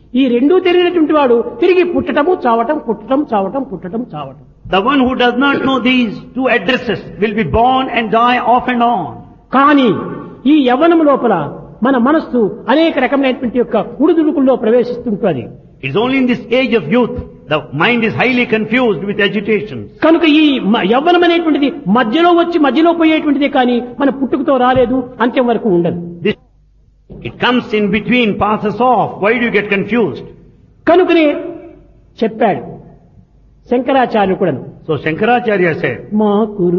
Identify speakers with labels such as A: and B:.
A: ఈ రెండూ తెలియనటువంటి వాడు తిరిగి పుట్టటము చావటం పుట్టటం చావటం పుట్టటం చావటం
B: The one who does not know these two addresses will be born and die off and on.
A: కానీ ఈ యవ్వనం లోపల మన మనస్సు అనేక రకమైనటువంటి యొక్క ఉడుదుడుకుల్లో ప్రవేశిస్తుంటుంది
B: It's only in this age of youth the mind is highly confused with agitations.
A: కనుక ఈ మ- యవ్వనం అనేటువంటిది మధ్యలో వచ్చి మధ్యలో పోయేటువంటిదే కానీ మన పుట్టుకతో రాలేదు అంత్యం వరకు ఉండదు
B: This, it comes in between, passes off. Why do you get confused?
A: కనుకనే చెప్పాడు శంకరాచార్యుడు కూడా
B: So Shankaracharya said,
A: మా కురు